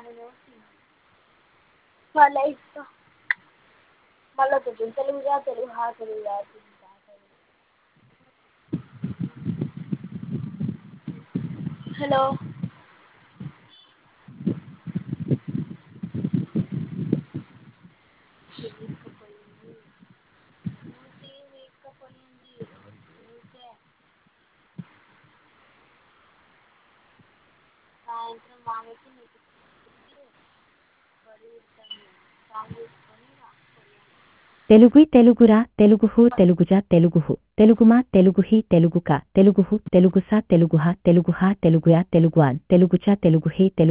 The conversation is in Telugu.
మళ్ళీ ఇస్తా మళ్ళీ కొంచెం తెలుగురా తెలుగు హా తెలుగురా హలో సాయంత్రం మామకి తెలుగు తెలుగురా తెలుగుహు తెలుగుజ తెలుగుహు తెలుగుమా తెలుగుహి తెలుగుక తెలుగుహు తెలుగుస తెలుగుహ తెలుగుహ తెలుగుయా తెలుగువాన్ తెలుగుచ తెలుగుహి తెలుగు